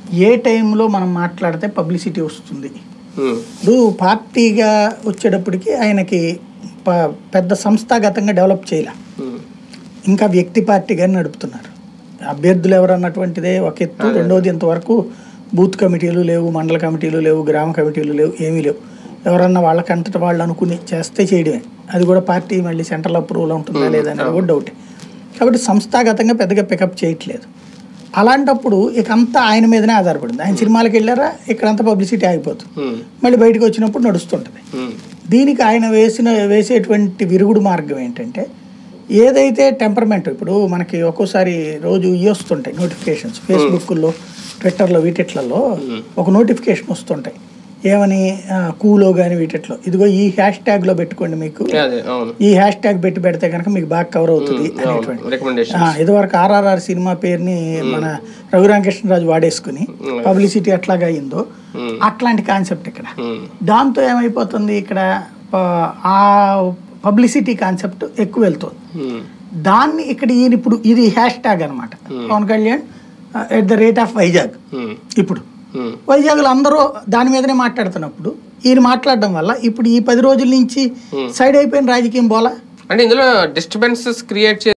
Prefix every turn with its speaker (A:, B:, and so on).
A: ఏ టైంలో మనం మాట్లాడితే పబ్లిసిటీ వస్తుంది
B: ఉమ్,
A: ఇప్పుడు పార్టీగా వచ్చేటప్పటికి ఆయనకి ప- పెద్ద సంస్థాగతంగా డెవలప్ చేయాల
B: ఉమ్,
A: ఇంకా వ్యక్తి పార్టీగానే నడుపుతున్నారు అభ్యర్థులు ఎవరన్నటువంటిదే ఒక ఎత్తు రెండోది ఇంతవరకు బూత్ కమిటీలు లేవు మండల కమిటీలు లేవు గ్రామ కమిటీలు లేవు ఏమీ లేవు ఎవరన్నా వాళ్ళకంతట వాళ్ళు అనుకుని చేస్తే చేయడమే అది కూడా పార్టీ మళ్ళీ సెంట్రల్ అప్రూవల్ ఉంటుందా లేదా అనేది కూడా డౌటే కాబట్టి సంస్థాగతంగా పెద్దగా పికప్ చేయట్లేదు అలాంటప్పుడు ఇక అంతా ఆయన మీదనే ఆధారపడింది ఆయన సినిమాలకు వెళ్ళారా ఇక్కడంతా పబ్లిసిటీ ఆగిపోతుంది
B: ఉమ్,
A: మళ్ళీ బయటకు వచ్చినప్పుడు నడుస్తుంటుంది
B: ఉమ్,
A: దీనికి ఆయన వేసిన వేసేటువంటి విరుగుడు మార్గం ఏంటంటే ఏదైతే టెంపర్మెంట్ ఇప్పుడు మనకి ఒక్కోసారి రోజు ఇవి వస్తుంటాయి నోటిఫికేషన్స్ ఫేస్బుక్లో ట్విట్టర్లో వీటిట్లలో ఒక నోటిఫికేషన్ వస్తుంటాయి ఏమని ఆ, కూలో కానీ వీటిట్లో ఇదిగో ఈ హ్యాష్ ట్యాగ్లో పెట్టుకోండి మీకు
B: అదే అవును
A: ఈ హ్యాష్ ట్యాగ్ పెట్టి పెడితే కనుక మీకు బాగా కవర్ అవుతుంది అనేటువంటి
B: రికమెండేషన్
A: ఆ, ఇదివరకు ఆర్ఆర్ఆర్ సినిమా పేరుని మన రఘురామకృష్ణరాజు వాడేసుకుని పబ్లిసిటీ ఎట్లాగా అయిందో అట్లాంటి కాన్సెప్ట్ ఇక్కడ దాంతో ఏమైపోతుంది ఇక్కడ ప- ఆ పబ్లిసిటీ కాన్సెప్ట్ ఎక్కువ వెళ్తుంది దాన్ని ఇక్కడ ఈయన ఇప్పుడు ఇది హ్యాష్ ట్యాగ్ అనమాట Pawan Kalyan at the rate of Vizag ఇప్పుడు వైజాగ్లో అందరూ దాని మీదనే మాట్లాడుతున్నప్పుడు ఈయన మాట్లాడడం వల్ల ఇప్పుడు ఈ పది రోజుల నుంచి సైడ్ అయిపోయిన రాజకీయం బోలా
B: అంటే ఇందులో డిస్టర్బెన్సెస్ క్రియేట్